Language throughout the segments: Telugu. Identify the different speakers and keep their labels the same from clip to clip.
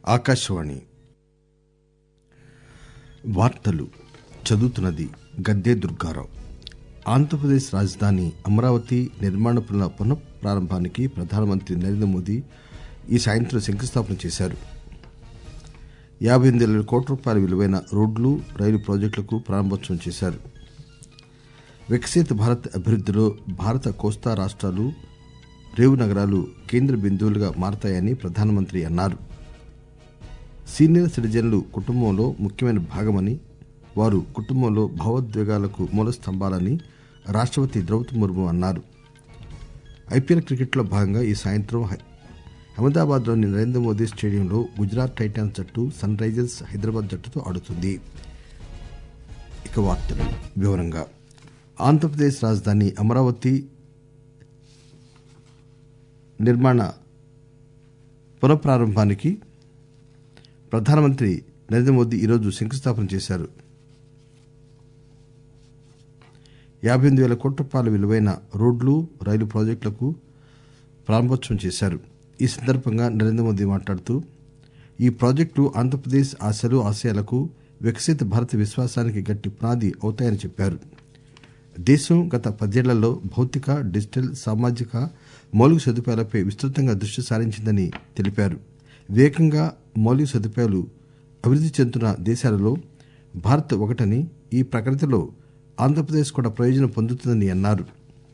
Speaker 1: ఆకాశవాణి వార్తలు చదువుతున్నది గద్దే దుర్గారావు ఆంధ్రప్రదేశ్ రాజధాని అమరావతి నిర్మాణ పనుల పునఃప్రారంభానికి ప్రధానమంత్రి నరేంద్ర మోదీ ఈ సాయంత్రం శంకుస్థాపన చేశారు యాబై ఎనిమిది వేల కోట్ల రూపాయల విలువైన రోడ్లు రైలు ప్రాజెక్టులకు ప్రారంభోత్సవం చేశారు వికసిత్ భారత్ అభివృద్దిలో భారత కోస్తా రాష్ట్రాలు రేవు నగరాలు కేంద్ర బిందువులుగా మారతాయని ప్రధానమంత్రి అన్నారు సీనియర్ సిటిజన్లు కుటుంబంలో ముఖ్యమైన భాగమని వారు కుటుంబంలో భావోద్వేగాలకు మూల స్తంభాలని రాష్టపతి ద్రౌపది ముర్ము అన్నారు ఐపీఎల్ క్రికెట్లో భాగంగా ఈ సాయంత్రం అహ్మదాబాద్లోని నరేంద్ర మోదీ స్టేడియంలో గుజరాత్ టైటాన్స్ జట్టు సన్ రైజర్స్ హైదరాబాద్ జట్టుతో ఆడుతుంది ఇక వార్తలు వివరంగా ఆంధ్రప్రదేశ్ రాజధాని అమరావతి నిర్మాణ పునఃప్రారంభానికి ప్రధానమంత్రి నరేంద్ర మోదీ ఈరోజు శంకుస్థాపన చేశారు యాబై ఎనిమిది వేల కోట్ల రూపాయల విలువైన రోడ్లు రైలు ప్రాజెక్టులకు ప్రారంభోత్సవం చేశారు ఈ సందర్భంగా నరేంద్ర మోదీ మాట్లాడుతూ ఈ ప్రాజెక్టులు ఆంధ్రప్రదేశ్ ఆశలు ఆశయాలకు వికసిత భారత విశ్వాసానికి గట్టి పునాది అవుతాయని చెప్పారు దేశం గత పదేళ్లలో భౌతిక డిజిటల్ సామాజిక మౌలిక సదుపాయాలపై విస్తృతంగా దృష్టి సారించిందని తెలిపారు వేగంగా మౌలిక సదుపాయాలు అభివృద్ది చెందుతున్న దేశాలలో భారత్ ఒకటని ఈ ప్రగతిలో ఆంధ్రప్రదేశ్ కూడా ప్రయోజనం పొందుతుందని అన్నారు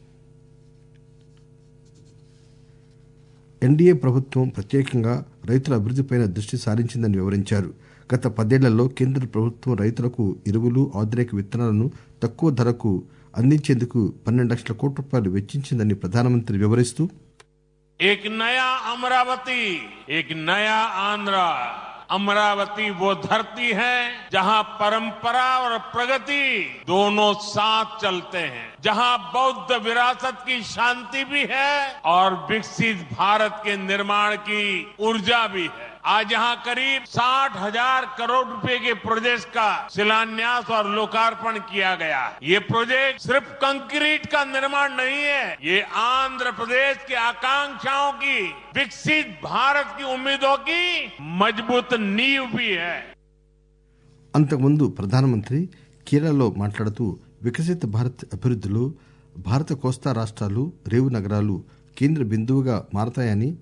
Speaker 1: ఎన్డీఏ ప్రభుత్వం ప్రత్యేకంగా రైతుల అభివృద్దిపై దృష్టి సారించిందని వివరించారు గత పదేళ్లలో కేంద్ర ప్రభుత్వం రైతులకు ఎరువులు ఆధునిక విత్తనాలను తక్కువ ధరకు అందించేందుకు పన్నెండు లక్షల కోట్ల రూపాయలు వెచ్చించిందని ప్రధానమంత్రి వివరిస్తూ
Speaker 2: एक नया अमरावती एक नया आंध्रा अमरावती वो धरती है जहां परंपरा और प्रगति दोनों साथ चलते हैं जहां बौद्ध विरासत की शांति भी है और विकसित भारत के निर्माण की ऊर्जा भी है आज यहाँ करीब साठ हजार करोड़ रुपए के प्रोजेक्ट का शिलान्यास और लोकार्पण किया गया है ये प्रोजेक्ट सिर्फ कंक्रीट का निर्माण नहीं है ये आंध्र प्रदेश की आकांक्षाओं की विकसित भारत की उम्मीदों की मजबूत नींव भी है
Speaker 1: అంతకుముందు ప్రధానమంత్రి కేరళలో మాట్లాడుతూ వికసిత భారత్ అభివృద్దిలో భారత కోస్తా రాష్ట్రాలు రేవు నగరాలు కేంద్ర బిందువుగా మారతాయని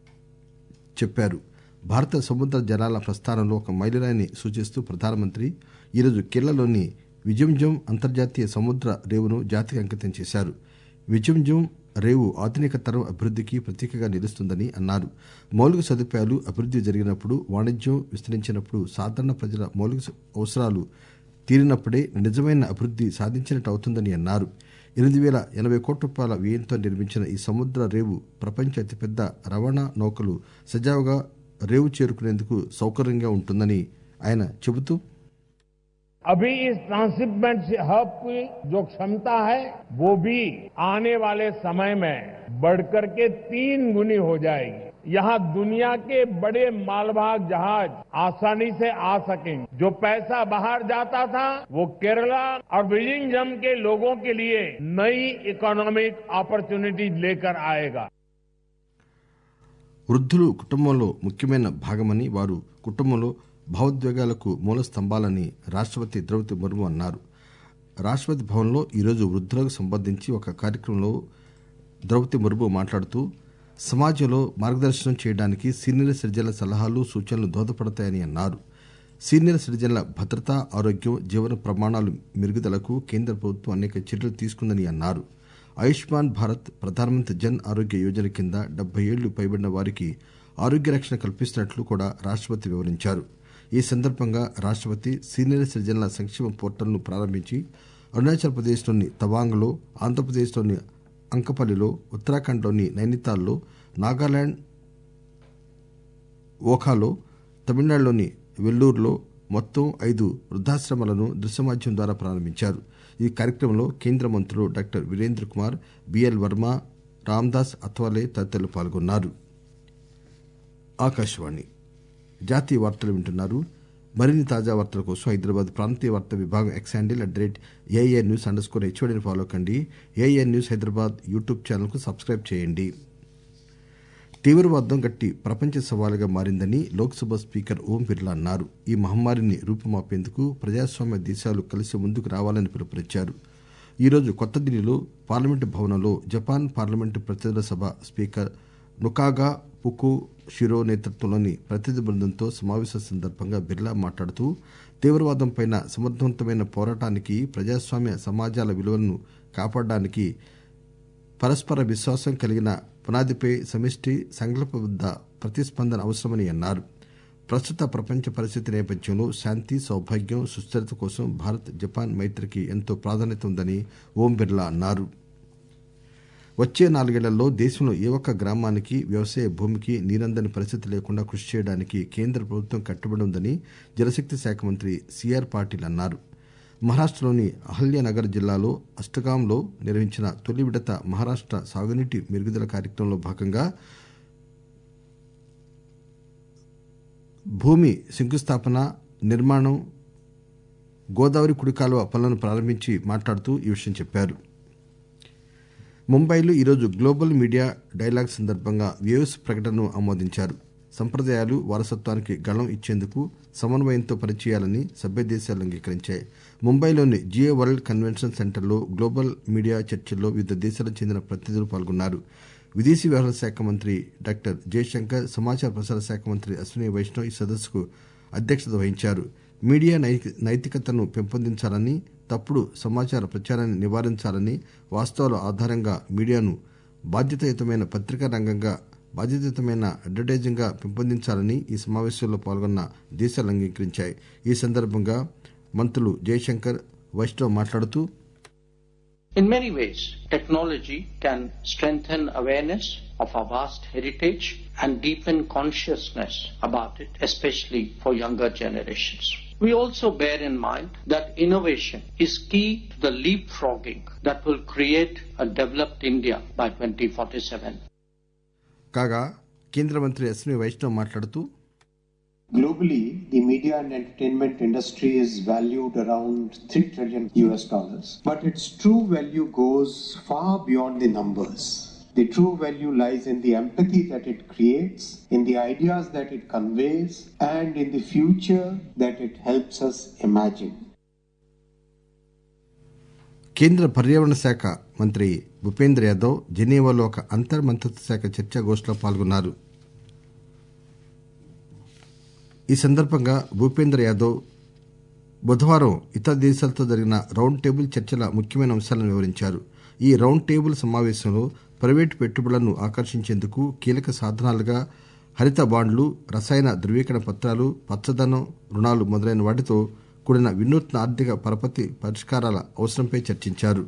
Speaker 1: చెప్పారు భారత సముద్ర జలాల ప్రస్థానంలో ఒక మైలురాయిని సూచిస్తూ ప్రధానమంత్రి ఈరోజు కేరళలోని విజంజం అంతర్జాతీయ సముద్ర రేవును జాతికి అంకితం చేశారు విజంజం రేవు ఆధునిక తరం అభివృద్దికి ప్రతీకగా నిలుస్తుందని అన్నారు మౌలిక సదుపాయాలు అభివృద్ది జరిగినప్పుడు వాణిజ్యం విస్తరించినప్పుడు సాధారణ ప్రజల మౌలిక అవసరాలు తీరినప్పుడే నిజమైన అభివృద్ది సాధించినట్టు అవుతుందని అన్నారు ఎనిమిది వేల ఎనభై కోట్ల రూపాయల వ్యయంతో నిర్మించిన ఈ సముద్ర రేవు ప్రపంచ అతిపెద్ద రవాణా నౌకలు సజావుగా రేవు చేరుకునేందుకు సౌకర్యంగా ఉంటుందని ఆయన చెబుతూ
Speaker 3: अभी इस ट्रांसशिपमेंट हब की जो क्षमता है वो भी आने वाले समय में बढ़कर के तीन गुनी हो जाएगी यहाँ दुनिया के बड़े मालवाहक जहाज आसानी से आ सकेंगे जो पैसा बाहर जाता था वो केरला और विलिंगजम के लोगों के लिए नई इकोनॉमिक अपॉर्चुनिटी लेकर आएगा
Speaker 1: వృద్ధులు కుటుంబంలో ముఖ్యమైన భాగమని వారు కుటుంబంలో భావోద్వేగాలకు మూల స్తంభాలని రాష్టపతి ద్రౌపది ముర్ము అన్నారు రాష్టపతి భవన్లో ఈరోజు వృద్ధులకు సంబంధించి ఒక కార్యక్రమంలో ద్రౌపది ముర్ము మాట్లాడుతూ సమాజంలో మార్గదర్శనం చేయడానికి సీనియర్ సిటిజన్ల సలహాలు సూచనలు దోహదపడతాయని అన్నారు సీనియర్ సిటిజన్ల భద్రత ఆరోగ్యం జీవన ప్రమాణాలు మెరుగుదలకు కేంద్ర ప్రభుత్వం అనేక చర్యలు తీసుకుందని అన్నారు ఆయుష్మాన్ భారత్ ప్రధానమంత్రి జన్ ఆరోగ్య యోజన కింద డెబ్బై ఏళ్లు పైబడిన వారికి ఆరోగ్య రక్షణ కల్పిస్తున్నట్లు కూడా రాష్టపతి వివరించారు ఈ సందర్భంగా రాష్టపతి సీనియర్ సిటిజన్ల సంక్షేమ పోర్టల్ను ప్రారంభించి అరుణాచల్ ప్రదేశ్లోని తవాంగ్లో ఆంధ్రప్రదేశ్లోని అంకపల్లిలో ఉత్తరాఖండ్లోని నైనితాల్లో నాగాలాండ్ ఓఖాలో తమిళనాడులోని వెల్లూరులో మొత్తం ఐదు వృద్ధాశ్రమాలను దృశ్యమాధ్యమం ద్వారా ప్రారంభించారు ఈ కార్యక్రమంలో కేంద్ర మంత్రులు డాక్టర్ వీరేంద్ర కుమార్ బిఎల్ వర్మ రామ్దాస్ అథవాలే తదితరులు పాల్గొన్నారు ఆకాశవాణి జాతీయ వార్తలు వింటున్నారు మరిన్ని తాజా వార్తల కోసం హైదరాబాద్ ప్రాంతీయ వార్తా విభాగం X handle at the rate AIR news underscore హెచ్ఓడిని ఫాలో కండి AIR news Hyderabad YouTube channel కు సబ్స్క్రైబ్ చేయండి తీవ్రవాదం గట్టి ప్రపంచ సవాలుగా మారిందని లోక్సభ స్పీకర్ ఓం బిర్లా అన్నారు ఈ మహమ్మారిని రూపుమాపేందుకు ప్రజాస్వామ్య దేశాలు కలిసి ముందుకు రావాలని పిలుపునిచ్చారు ఈరోజు కొత్త ఢిల్లీలో పార్లమెంటు భవనంలో జపాన్ పార్లమెంటు ప్రతినిధుల సభ స్పీకర్ నుకాగా పుకు షిరో నేతృత్వంలోని ప్రతినిధి బృందంతో సమావేశం సందర్భంగా బిర్లా మాట్లాడుతూ తీవ్రవాదంపై సమర్థవంతమైన పోరాటానికి ప్రజాస్వామ్య సమాజాల విలువలను కాపాడడానికి పరస్పర విశ్వాసం కలిగిన పునాదిపై సమిష్టి సంకల్పబద్ద ప్రతిస్పందన అవసరమని అన్నారు ప్రస్తుత ప్రపంచ పరిస్థితి నేపథ్యంలో శాంతి సౌభాగ్యం సుస్థిరత కోసం భారత్ జపాన్ మైత్రికి ఎంతో ప్రాధాన్యత ఉందని ఓం బిర్లా అన్నారు వచ్చే నాలుగేళ్లలో దేశంలో ఏ ఒక్క గ్రామానికి వ్యవసాయ భూమికి నీరందని పరిస్థితి లేకుండా కృషి చేయడానికి కేంద్ర ప్రభుత్వం కట్టుబడి ఉందని జలశక్తి శాఖ మంత్రి సిఆర్ పాటిల్ అన్నారు మహారాష్టలోని అహల్యానగర్ జిల్లాలో అష్టగాంలో నిర్వహించిన తొలి విడత మహారాష్ట సాగునీటి మెరుగుదల కార్యక్రమంలో భాగంగా భూమి శంకుస్థాపన నిర్మాణం గోదావరి కుడికాలువ పనులను ప్రారంభించి మాట్లాడుతూ ఈ విషయం చెప్పారు ముంబైలో ఈరోజు గ్లోబల్ మీడియా డైలాగ్ సందర్భంగా వ్యూస్ ప్రకటనను ఆమోదించారు సంప్రదాయాలు వారసత్వానికి గళం ఇచ్చేందుకు సమన్వయంతో పనిచేయాలని సభ్య దేశాలు అంగీకరించాయి ముంబైలోని జియో వరల్డ్ కన్వెన్షన్ సెంటర్లో గ్లోబల్ మీడియా చర్చల్లో వివిధ దేశాలకు చెందిన ప్రతినిధులు పాల్గొన్నారు విదేశీ వ్యవహారాల శాఖ మంత్రి డాక్టర్ జయశంకర్ సమాచార ప్రసార శాఖ మంత్రి అశ్విని వైష్ణవ్ ఈ సదస్సుకు అధ్యక్షత వహించారు మీడియా నైతికతను పెంపొందించాలని తప్పుడు సమాచార ప్రచారాన్ని నివారించాలని వాస్తవాల ఆధారంగా మీడియాను బాధ్యతాయుతమైన పత్రికా రంగంగా బాధ్యతాయుతమైన అడ్వర్టైజింగ్ గా పెంపొందించాలని ఈ సమావేశంలో పాల్గొన్న దేశాలు అంగీకరించాయి ఈ సందర్భంగా మంత్రులు జయశంకర్ వైష్ణవ్ మాట్లాడుతూ
Speaker 4: In many ways, technology can strengthen awareness of our vast heritage and deepen consciousness about it, especially for younger generations. We also bear in mind that innovation is key to the leapfrogging that will create a developed India by 2047.
Speaker 1: కాగా కేంద్ర మంత్రి అశ్విని వైష్ణవ్ మాట్లాడుతూ
Speaker 5: Globally, the media and entertainment industry is valued around 3 trillion US dollars. But its true value goes far beyond the numbers. The true value lies in the empathy that it creates, in the ideas that it conveys, and in the future that it helps us imagine.
Speaker 1: కేంద్ర పర్యావరణ శాఖ మంత్రి భూపేంద్ర యాదవ్ జెనీవాలో ఒక అంతర్ మంత్రిత్వ శాఖ చర్చాగోష్ఠిలో పాల్గొన్నారు ఈ సందర్భంగా భూపేంద్ర యాదవ్ బుధవారం ఇతర దేశాలతో జరిగిన రౌండ్ టేబుల్ చర్చల ముఖ్యమైన అంశాలను వివరించారు ఈ రౌండ్ టేబుల్ సమావేశంలో ప్రైవేటు పెట్టుబడులను ఆకర్షించేందుకు కీలక సాధనాలుగా హరిత బాండ్లు రసాయన ధృవీకరణ పత్రాలు పచ్చదనం రుణాలు మొదలైన వాటితో కూడిన వినూత్న ఆర్థిక పరపతి పరిష్కారాల అవసరంపై చర్చించారు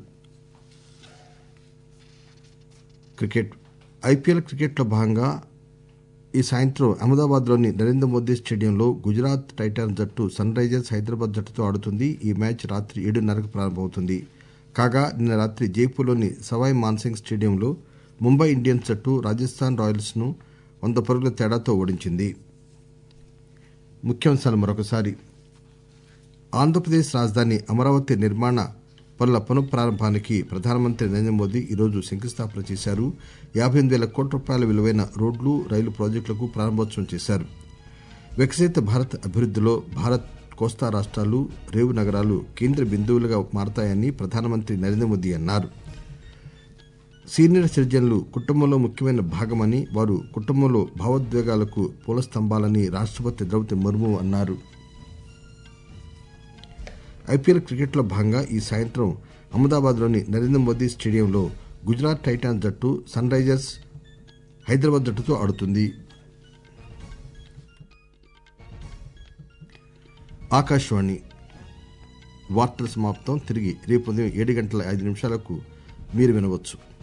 Speaker 1: క్రికెట్ ఐపీఎల్ క్రికెట్లో భాగంగా ఈ సాయంత్రం అహ్మదాబాద్లోని నరేంద్ర మోదీ స్టేడియంలో గుజరాత్ టైటాన్స్ జట్టు సన్ రైజర్స్ హైదరాబాద్ జట్టుతో ఆడుతుంది ఈ మ్యాచ్ రాత్రి ఏడున్నరకు ప్రారంభమవుతుంది కాగా నిన్న రాత్రి జైపూర్లోని సవాయ్ మాన్సింగ్ స్టేడియంలో ముంబై ఇండియన్స్ జట్టు రాజస్థాన్ రాయల్స్ ను వంద పరుగుల తేడాతో ఓడించింది ముఖ్యాంశాలు మరొకసారి ఆంధ్రప్రదేశ్ రాజధాని అమరావతి నిర్మాణ పనుల పునఃప్రారంభానికి ప్రధానమంత్రి నరేంద్ర మోదీ ఈరోజు శంకుస్థాపన చేశారు యాబై ఎనిమిది వేల కోట్ల రూపాయల విలువైన రోడ్లు రైలు ప్రాజెక్టులకు ప్రారంభోత్సవం చేశారు వికసిత భారత్ అభివృద్దిలో భారత్ కోస్తా రాష్ట్రాలు రేవు నగరాలు కేంద్ర బిందువులుగా మారతాయని ప్రధానమంత్రి నరేంద్ర మోదీ అన్నారు సీనియర్ సిటిజన్లు కుటుంబంలో ముఖ్యమైన భాగమని వారు కుటుంబంలో భావోద్వేగాలకు పూల స్తంభాలని రాష్టపతి ద్రౌపది ముర్ము అన్నారు ఐపీఎల్ క్రికెట్లో భాగంగా ఈ సాయంత్రం అహ్మదాబాద్లోని నరేంద్ర మోదీ స్టేడియంలో గుజరాత్ టైటాన్స్ జట్టు సన్ రైజర్స్ హైదరాబాద్ జట్టుతో ఆడుతుంది ఆకాశవాణి వార్తల సమాప్తం తిరిగి రేపు ఉదయం ఏడు గంటల ఐదు నిమిషాలకు మీరు వినవచ్చు